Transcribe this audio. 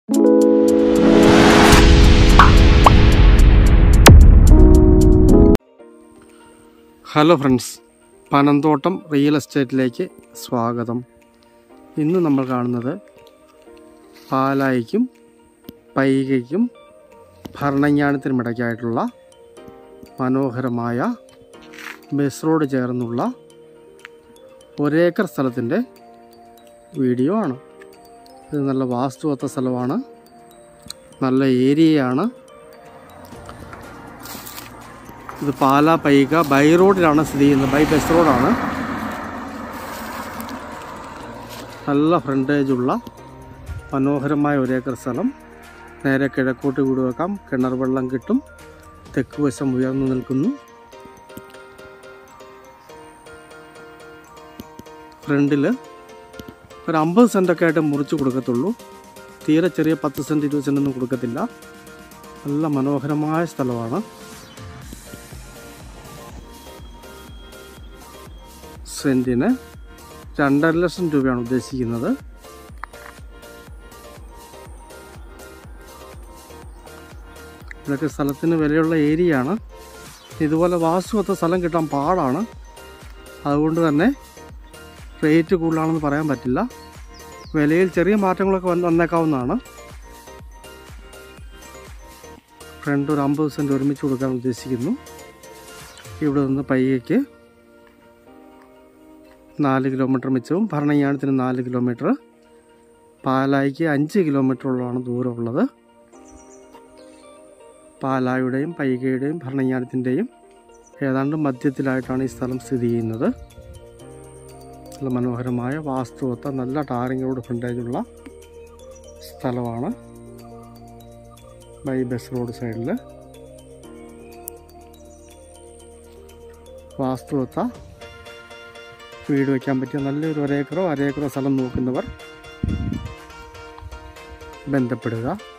hello friends Panamthottam real എസ്റ്റേറ്റിലേക്ക് സ്വാഗതം ഇന്ന് നമ്മൾ കാണുന്നത് പാലായിക്കും പൈകയ്ക്കും ഭരണങ്ങാനത്തിനും ഇടയ്ക്കായിട്ടുള്ള മനോഹരമായ ബസ് റോഡ് ചേർന്നുള്ള ഒരേക്കർ സ്ഥലത്തിൻ്റെ വീഡിയോ ആണ് ഇത് നല്ല വാസ്തുവത്ത സ്ഥലമാണ് നല്ല ഏരിയയാണ് ഇത് പാലാ പൈക ബൈ റോഡിലാണ് സ്ഥിതി ചെയ്യുന്നത് ബൈ ബസ് റോഡാണ് നല്ല ഫ്രണ്ടേജുള്ള മനോഹരമായ ഒരേക്കർ സ്ഥലം നേരെ കിഴക്കോട്ട് വീട് വെക്കാം കിണർ വെള്ളം കിട്ടും തെക്ക് വശം ഉയർന്നു നിൽക്കുന്നു ഫ്രണ്ടിൽ ഒരു അമ്പത് സെൻറ്റൊക്കെ ആയിട്ട് മുറിച്ച് കൊടുക്കത്തുള്ളൂ തീരെ ചെറിയ പത്ത് സെൻറ്റ് ഇരുപത് സെൻറ്റൊന്നും കൊടുക്കത്തില്ല നല്ല മനോഹരമായ സ്ഥലമാണ് സെൻറ്റിന് രണ്ടര ലക്ഷം രൂപയാണ് ഉദ്ദേശിക്കുന്നത് ഇതൊക്കെ സ്ഥലത്തിന് വിലയുള്ള ഏരിയയാണ് ഇതുപോലെ വാസ്തുവത്ത സ്ഥലം കിട്ടാൻ പാടാണ് അതുകൊണ്ട് തന്നെ റേറ്റ് കൂടുതലാണെന്ന് പറയാൻ പറ്റില്ല വിലയിൽ ചെറിയ മാറ്റങ്ങളൊക്കെ വന്ന് വന്നേക്കാവുന്നതാണ് ഫ്രണ്ട് ഒരു അമ്പത് സെൻറ്റ് ഒരുമിച്ച് കൊടുക്കാൻ ഉദ്ദേശിക്കുന്നു ഇവിടെ നിന്ന് പയ്യയ്ക്ക് നാല് കിലോമീറ്റർ മിച്ചവും ഭരണങ്ങാനത്തിന് നാല് കിലോമീറ്റർ പാലായിക്ക് അഞ്ച് കിലോമീറ്ററോളമാണ് ദൂരമുള്ളത് പാലായുടെയും പൈകയുടെയും ഭരണങ്ങാനത്തിൻ്റെയും ഏതാണ്ട് മധ്യത്തിലായിട്ടാണ് ഈ സ്ഥലം സ്ഥിതി ചെയ്യുന്നത് നല്ല മനോഹരമായ വാസ്തുവത്ത നല്ല ടാറിംഗ് റോഡ് ഫ്രണ്ടേജുള്ള സ്ഥലമാണ് ബൈ ബസ് റോഡ് സൈഡിൽ വാസ്തുവത്ത വീട് വയ്ക്കാൻ പറ്റിയ നല്ലൊരു ഒരേക്കറോ അരേക്കറോ സ്ഥലം നോക്കുന്നവർ ബന്ധപ്പെടുക